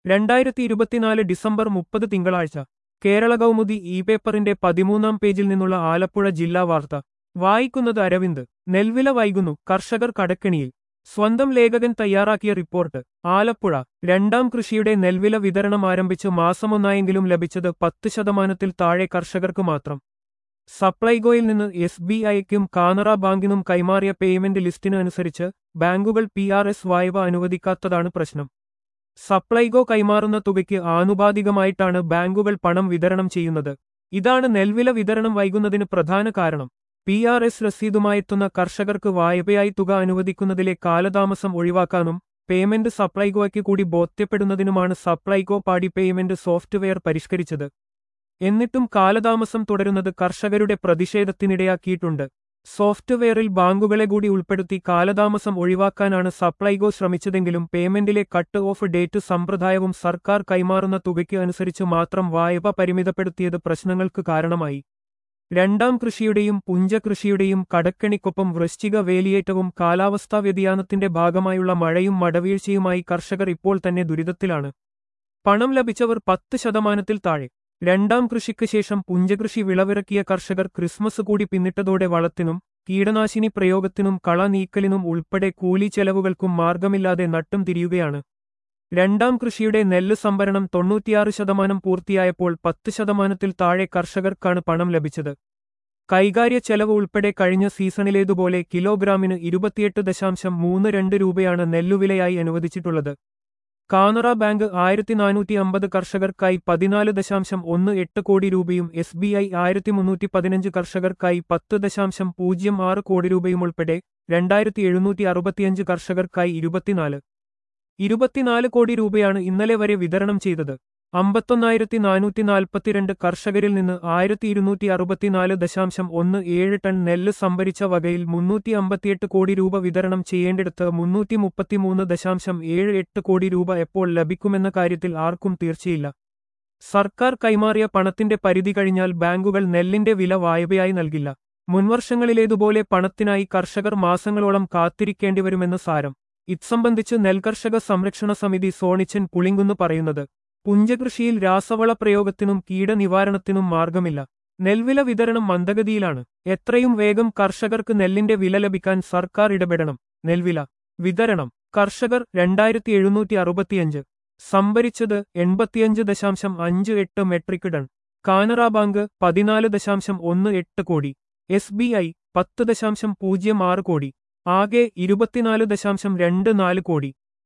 രണ്ടായിരത്തി ഇരുപത്തിനാല് ഡിസംബർ മുപ്പത് തിങ്കളാഴ്ച കേരള കൗമുദി ഇ പേപ്പറിന്റെ പതിമൂന്നാം പേജിൽ നിന്നുള്ള ആലപ്പുഴ ജില്ലാ വാർത്ത വായിക്കുന്നത് അരവിന്ദ് നെൽവില വൈകുന്നു കർഷകർ കടക്കെണിയിൽ സ്വന്തം ലേഖകൻ തയ്യാറാക്കിയ റിപ്പോർട്ട് ആലപ്പുഴ രണ്ടാം കൃഷിയുടെ നെൽവില വിതരണം ആരംഭിച്ച് മാസമൊന്നായെങ്കിലും ലഭിച്ചത് പത്ത് ശതമാനത്തിൽ താഴെ കർഷകർക്ക് മാത്രം സപ്ലൈകോയിൽ നിന്ന് എസ് ബി ഐക്കും കാനറ ബാങ്കിനും കൈമാറിയ പേയ്മെന്റ് ലിസ്റ്റിന് അനുസരിച്ച് ബാങ്കുകൾ പി ആർ എസ് വായ്പ അനുവദിക്കാത്തതാണ് പ്രശ്നം സപ്ലൈകോ കൈമാറുന്ന തുകയ്ക്ക് ആനുപാതികമായിട്ടാണ് ബാങ്കുകൾ പണം വിതരണം ചെയ്യുന്നത് ഇതാണ് നെൽവില വിതരണം വൈകുന്നതിന് പ്രധാന കാരണം പി ആർ എസ് രസീതുമായെത്തുന്ന കർഷകർക്ക് വായ്പയായി തുക അനുവദിക്കുന്നതിലെ കാലതാമസം ഒഴിവാക്കാനും പേയ്മെന്റ് സപ്ലൈകോയ്ക്ക് കൂടി ബോധ്യപ്പെടുന്നതിനുമാണ് സപ്ലൈകോ പാടി പേയ്മെന്റ് സോഫ്റ്റ്വെയർ പരിഷ്കരിച്ചത് എന്നിട്ടും കാലതാമസം തുടരുന്നത് കർഷകരുടെ പ്രതിഷേധത്തിനിടയാക്കിയിട്ടുണ്ട് സോഫ്റ്റ്വെയറിൽ ബാങ്കുകളെ കൂടി ഉൾപ്പെടുത്തി കാലതാമസം ഒഴിവാക്കാനാണ് സപ്ലൈകോ ശ്രമിച്ചതെങ്കിലും പേയ്മെന്റിലെ കട്ട് ഓഫ് ഡേറ്റ് സമ്പ്രദായവും സർക്കാർ കൈമാറുന്ന തുകയ്ക്ക് അനുസരിച്ച് മാത്രം വായ്പ പരിമിതപ്പെടുത്തിയത് പ്രശ്നങ്ങൾക്ക് കാരണമായി രണ്ടാം കൃഷിയുടെയും പുഞ്ചകൃഷിയുടെയും കടക്കെണിക്കൊപ്പം വൃശ്ചിക വേലിയേറ്റവും കാലാവസ്ഥാ വ്യതിയാനത്തിന്റെ ഭാഗമായുള്ള മഴയും മടവീഴ്ചയുമായി കർഷകർ ഇപ്പോൾ തന്നെ ദുരിതത്തിലാണ് പണം ലഭിച്ചവർ പത്ത് ശതമാനത്തിൽ താഴെ രണ്ടാം കൃഷിക്ക് ശേഷം പുഞ്ചകൃഷി വിളവിറക്കിയ കർഷകർ ക്രിസ്മസ് കൂടി പിന്നിട്ടതോടെ വളത്തിനും കീടനാശിനി പ്രയോഗത്തിനും കള നീക്കലിനും ഉൾപ്പെടെ കൂലി ചെലവുകൾക്കും മാർഗമില്ലാതെ നട്ടും തിരിയുകയാണ് രണ്ടാം കൃഷിയുടെ നെല്ല് സംഭരണം തൊണ്ണൂറ്റിയാറ് ശതമാനം പൂർത്തിയായപ്പോൾ പത്ത് ശതമാനത്തിൽ താഴെ കർഷകർക്കാണ് പണം ലഭിച്ചത് കൈകാര്യ ചെലവ് ഉൾപ്പെടെ കഴിഞ്ഞ സീസണിലേതുപോലെ കിലോഗ്രാമിന് ഇരുപത്തിയെട്ട് ദശാംശം മൂന്ന് രണ്ട് രൂപയാണ് നെല്ലുവിലയായി അനുവദിച്ചിട്ടുള്ളത് കാനറ ബാങ്ക് ആയിരത്തി നാനൂറ്റി അമ്പത് കർഷകർക്കായി പതിനാല് ദശാംശം ഒന്ന് എട്ട് കോടി രൂപയും എസ് ബി ഐ ആയിരത്തി മുന്നൂറ്റി പതിനഞ്ച് കർഷകർക്കായി പത്ത് ദശാംശം പൂജ്യം ആറ് കോടി രൂപയും ഉൾപ്പെടെ രണ്ടായിരത്തി എഴുന്നൂറ്റി അറുപത്തിയഞ്ച് കർഷകർക്കായി ഇരുപത്തിനാല് ഇരുപത്തിനാല് കോടി രൂപയാണ് ഇന്നലെ വരെ വിതരണം ചെയ്തത് അമ്പത്തൊന്നായിരത്തി നാനൂറ്റി നാൽപ്പത്തിരണ്ട് കർഷകരിൽ നിന്ന് ആയിരത്തി ഇരുന്നൂറ്റി അറുപത്തിനാല് ദശാംശം ഒന്ന് ഏഴ് ടൺ നെല്ല് സംഭരിച്ച വകയിൽ മുന്നൂറ്റി അമ്പത്തിയെട്ട് കോടി രൂപ വിതരണം ചെയ്യേണ്ടിടത്ത് മുന്നൂറ്റി മുപ്പത്തിമൂന്ന് ദശാംശം ഏഴ് എട്ട് കോടി രൂപ എപ്പോൾ ലഭിക്കുമെന്ന കാര്യത്തിൽ ആർക്കും തീർച്ചയില്ല സർക്കാർ കൈമാറിയ പണത്തിന്റെ പരിധി കഴിഞ്ഞാൽ ബാങ്കുകൾ നെല്ലിന്റെ വില വായ്പയായി നൽകില്ല മുൻവർഷങ്ങളിലേതുപോലെ പണത്തിനായി കർഷകർ മാസങ്ങളോളം കാത്തിരിക്കേണ്ടിവരുമെന്ന് സാരം ഇത്സംബന്ധിച്ച് നെൽകർഷക സംരക്ഷണ സമിതി സോണിച്ചൻ പുളിങ്കുന്ന് പറയുന്നത് പുഞ്ചകൃഷിയിൽ രാസവള പ്രയോഗത്തിനും കീടനിവാരണത്തിനും മാർഗമില്ല നെൽവില വിതരണം മന്ദഗതിയിലാണ് എത്രയും വേഗം കർഷകർക്ക് നെല്ലിന്റെ വില ലഭിക്കാൻ സർക്കാർ ഇടപെടണം നെൽവില വിതരണം കർഷകർ രണ്ടായിരത്തി എഴുന്നൂറ്റി അറുപത്തിയഞ്ച് സംഭരിച്ചത് എൺപത്തിയഞ്ച് ദശാംശം അഞ്ച് എട്ട് മെട്രിക് ടൺ കാനറ ബാങ്ക് പതിനാല് ദശാംശം ഒന്ന് എട്ട് കോടി എസ് ബി ഐ പത്ത് ദശാംശം പൂജ്യം ആറ് കോടി ആകെ ഇരുപത്തിനാല് ദശാംശം രണ്ട് നാല് കോടി